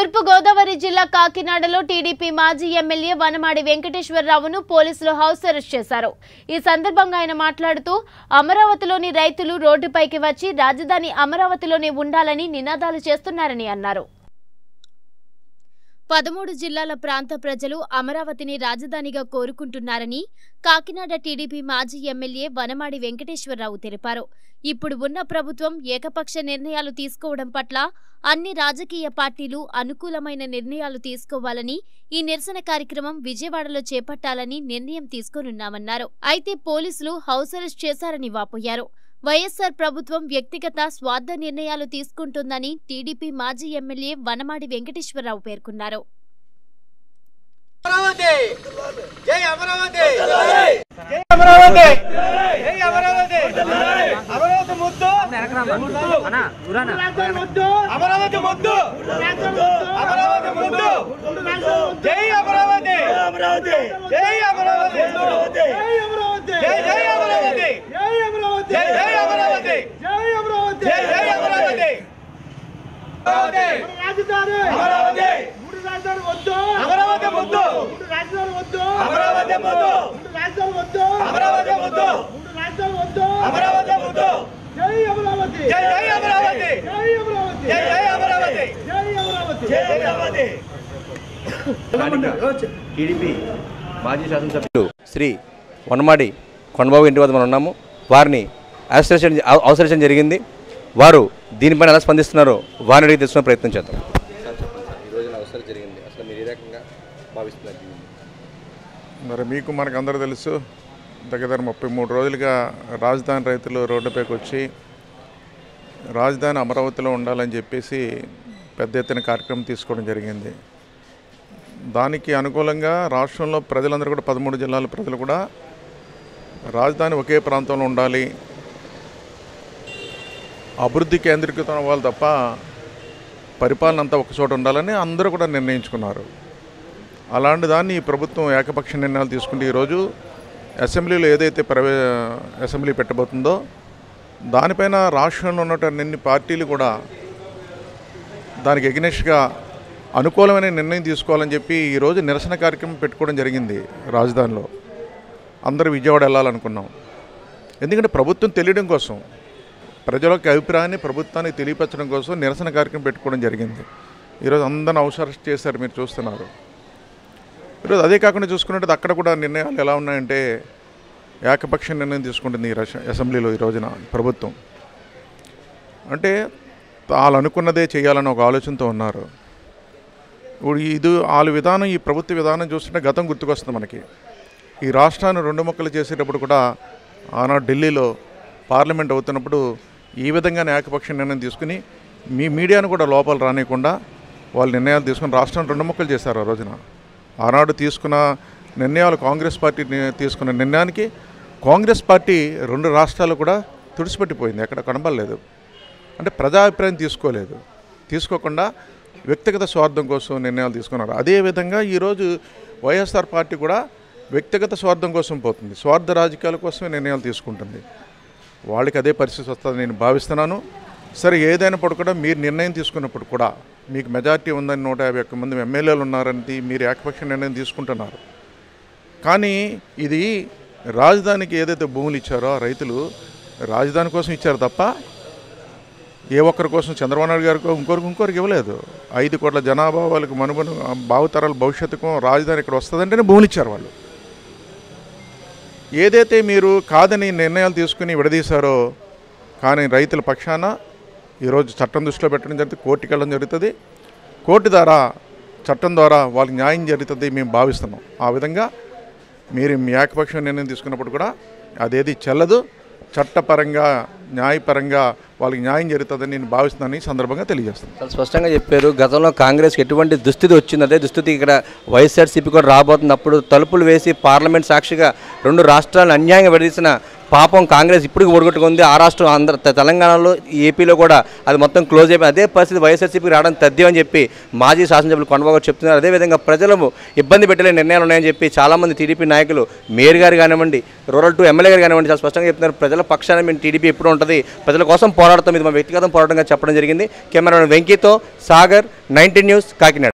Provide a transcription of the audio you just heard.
తూర్పు గోదావరి జిల్లా కాకినాడలో టీడీపీ మాజీ ఎమ్మెల్యే వనమాడి వెంకటేశ్వరరావును పోలీసులు హౌస్ అరెస్ట్ చేశారు ఈ సందర్భంగా ఆయన మాట్లాడుతూ అమరావతిలోని రైతులు రోడ్డుపైకి వచ్చి రాజధాని అమరావతిలోనే ఉండాలని నినాదాలు చేస్తున్నారని అన్నారు పదమూడు జిల్లాల ప్రాంత ప్రజలు అమరావతిని రాజధానిగా కోరుకుంటున్నారని కాకినాడ టీడీపీ మాజీ ఎమ్మెల్యే వనమాడి వెంకటేశ్వరరావు తెలిపారు ఇప్పుడు ఉన్న ప్రభుత్వం ఏకపక్ష నిర్ణయాలు తీసుకోవడం పట్ల అన్ని రాజకీయ పార్టీలు అనుకూలమైన నిర్ణయాలు తీసుకోవాలని ఈ నిరసన కార్యక్రమం విజయవాడలో చేపట్టాలని నిర్ణయం తీసుకోనున్నామన్నారు అయితే పోలీసులు హౌస్ అరెస్ట్ చేశారని వాపోయారు వైఎస్సార్ ప్రభుత్వం వ్యక్తిగత స్వార్థ నిర్ణయాలు తీసుకుంటుందని టీడీపీ మాజీ ఎమ్మెల్యే వనమాడి వెంకటేశ్వరరావు పేర్కొన్నారు అమరావతి జై అమరావతి జై అమరావతి జై అమరావతి అమరావతి ముద్దు ముద్దు అమరావతి ముద్దు అమరావతి ముద్దు జై అమరావతి జై అమరావతి జై జై అమరావతి జై జై అమరావతి జై జై అమరావతి అమరావతి రాజధాని అమరావతి మూడు రాజధాని వద్దు అమరావతి ముద్దు మూడు రాజధాని వద్దు అమరావతి ముద్దు మూడు రాజధాని వద్దు అమరావతి ముద్దు మూడు రాజధాని వద్దు అమరావతి ముద్దు జై అమరావతి జై జై అమరావతి జై అమరావతి జై జై అమరావతి జై అమరావతి జై అమరావతి టీడీపీ మాజీ శాసనసభ్యులు శ్రీ వనమాడి కొండబాబు ఇంటి వద్ద మనం ఉన్నాము వారిని అవసరించడం అవసరించడం జరిగింది వారు దీనిపైన ఎలా స్పందిస్తున్నారో వారిని అడిగి తెలుసుకునే ప్రయత్నం చేద్దాం అవసరం జరిగింది అసలు మీరు ఏ రకంగా భావిస్తున్నారు మరి మీకు మనకు అందరూ తెలుసు దగ్గర దగ్గర ముప్పై మూడు రోజులుగా రాజధాని రైతులు రోడ్డుపైకి వచ్చి రాజధాని అమరావతిలో ఉండాలని చెప్పేసి పెద్ద ఎత్తున కార్యక్రమం తీసుకోవడం జరిగింది దానికి అనుకూలంగా రాష్ట్రంలో ప్రజలందరూ కూడా పదమూడు జిల్లాల ప్రజలు కూడా రాజధాని ఒకే ప్రాంతంలో ఉండాలి అభివృద్ధి కేంద్రీకృతం అవ్వాలి తప్ప పరిపాలన అంతా ఒక చోట ఉండాలని అందరూ కూడా నిర్ణయించుకున్నారు అలాంటి దాన్ని ఈ ప్రభుత్వం ఏకపక్ష నిర్ణయాలు తీసుకుంటే ఈరోజు అసెంబ్లీలో ఏదైతే ప్రవే అసెంబ్లీ పెట్టబోతుందో దానిపైన రాష్ట్రంలో ఉన్నటువంటి అన్ని పార్టీలు కూడా దానికి ఎగ్నెస్ట్గా అనుకూలమైన నిర్ణయం తీసుకోవాలని చెప్పి ఈరోజు నిరసన కార్యక్రమం పెట్టుకోవడం జరిగింది రాజధానిలో అందరూ విజయవాడ వెళ్ళాలనుకున్నాం ఎందుకంటే ప్రభుత్వం తెలియడం కోసం ప్రజల యొక్క అభిప్రాయాన్ని ప్రభుత్వానికి తెలియపరచడం కోసం నిరసన కార్యక్రమం పెట్టుకోవడం జరిగింది ఈరోజు అందరిని అవసరం చేశారు మీరు చూస్తున్నారు ఈరోజు అదే కాకుండా చూసుకున్నట్టు అక్కడ కూడా నిర్ణయాలు ఎలా ఉన్నాయంటే ఏకపక్ష నిర్ణయం తీసుకుంటుంది ఈ రష- అసెంబ్లీలో ఈ రోజున ప్రభుత్వం అంటే వాళ్ళు అనుకున్నదే చేయాలని ఒక ఆలోచనతో ఉన్నారు ఇప్పుడు ఇది వాళ్ళ విధానం ఈ ప్రభుత్వ విధానం చూస్తుంటే గతం గుర్తుకొస్తుంది మనకి ఈ రాష్ట్రాన్ని రెండు ముక్కలు చేసేటప్పుడు కూడా ఆనాడు ఢిల్లీలో పార్లమెంట్ అవుతున్నప్పుడు ఈ విధంగానే ఏకపక్ష నిర్ణయం తీసుకుని మీ మీడియాను కూడా లోపల రానియకుండా వాళ్ళు నిర్ణయాలు తీసుకుని రాష్ట్రాన్ని రెండు ముక్కలు చేశారు ఆ రోజున ఆనాడు తీసుకున్న నిర్ణయాలు కాంగ్రెస్ పార్టీ ని- తీసుకున్న నిర్ణయానికి కాంగ్రెస్ పార్టీ రెండు రాష్ట్రాలు కూడా తుడిచిపెట్టిపోయింది ఎక్కడ కనబడలేదు అంటే ప్రజాభిప్రాయం తీసుకోలేదు తీసుకోకుండా వ్యక్తిగత స్వార్థం కోసం నిర్ణయాలు తీసుకున్నారు అదేవిధంగా ఈరోజు వైఎస్ఆర్ పార్టీ కూడా వ్యక్తిగత స్వార్థం కోసం పోతుంది స్వార్థ రాజకీయాల కోసమే నిర్ణయాలు తీసుకుంటుంది వాళ్ళకి అదే పరిస్థితి వస్తుందని నేను భావిస్తున్నాను సరే ఏదైనప్పుడు కూడా మీరు నిర్ణయం తీసుకున్నప్పుడు కూడా మీకు మెజార్టీ ఉందని నూట యాభై ఒక్క మంది ఎమ్మెల్యేలు ఉన్నారని మీరు ఏకపక్ష నిర్ణయం తీసుకుంటున్నారు కానీ ఇది రాజధానికి ఏదైతే భూములు ఇచ్చారో ఆ రైతులు రాజధాని కోసం ఇచ్చారు తప్ప ఏ ఒక్కరి కోసం చంద్రబాబు నాయుడు గారికి ఇంకొకరికి ఇంకొకరికి ఇవ్వలేదు ఐదు కోట్ల జనాభా వాళ్ళకి మనుగొను భావితరాల భవిష్యత్తుకు రాజధాని ఇక్కడ వస్తుందంటేనే భూములు ఇచ్చారు వాళ్ళు ఏదైతే మీరు కాదని నిర్ణయాలు తీసుకుని విడదీశారో కానీ రైతుల పక్షాన ఈరోజు చట్టం దృష్టిలో పెట్టడం జరుగుతుంది కోర్టుకి వెళ్ళడం జరుగుతుంది కోర్టు ద్వారా చట్టం ద్వారా వాళ్ళకి న్యాయం జరుగుతుంది మేము భావిస్తున్నాం ఆ విధంగా మీరు మీ ఏకపక్ష నిర్ణయం తీసుకున్నప్పుడు కూడా అదేది చెల్లదు చట్టపరంగా న్యాయపరంగా వాళ్ళకి న్యాయం జరుగుతుందని నేను భావిస్తున్నాను ఈ సందర్భంగా తెలియజేస్తున్నాను చాలా స్పష్టంగా చెప్పారు గతంలో కాంగ్రెస్కి ఎటువంటి దుస్థితి వచ్చింది అదే దుస్థితి ఇక్కడ వైఎస్ఆర్సీపీ కూడా రాబోతుంది అప్పుడు తలుపులు వేసి పార్లమెంట్ సాక్షిగా రెండు రాష్ట్రాలను అన్యాయంగా విడదీసిన పాపం కాంగ్రెస్ ఇప్పుడు ఓడగొట్టుకుంది ఆ రాష్ట్రం ఆంధ్ర తె- తెలంగాణలో ఏపీలో కూడా అది మొత్తం క్లోజ్ అయిపోయి అదే పరిస్థితి వైఎస్ఆర్సీపీకి రావడం తథ్యం అని చెప్పి మాజీ శాసనసభ్యులు కొండబాబు గారు చెప్తున్నారు అదేవిధంగా ప్రజలు ఇబ్బంది పెట్టలేని నిర్ణయాలు ఉన్నాయని చెప్పి చాలామంది టీడీపీ నాయకులు మేయర్ గారు కానివ్వండి రూరల్ టూ ఎమ్మెల్యే గారు కానివ్వండి చాలా స్పష్టంగా చెప్తున్నారు ప్రజల పక్షాన మేము టీడీపీ ఎప్పుడు ఉంటుంది ప్రజల కోసం పోరాడతాం ఇది మా వ్యక్తిగత పోరాటంగా చెప్పడం జరిగింది కెమెరా వెంకీతో సాగర్ నైన్టీన్ న్యూస్ కాకినాడ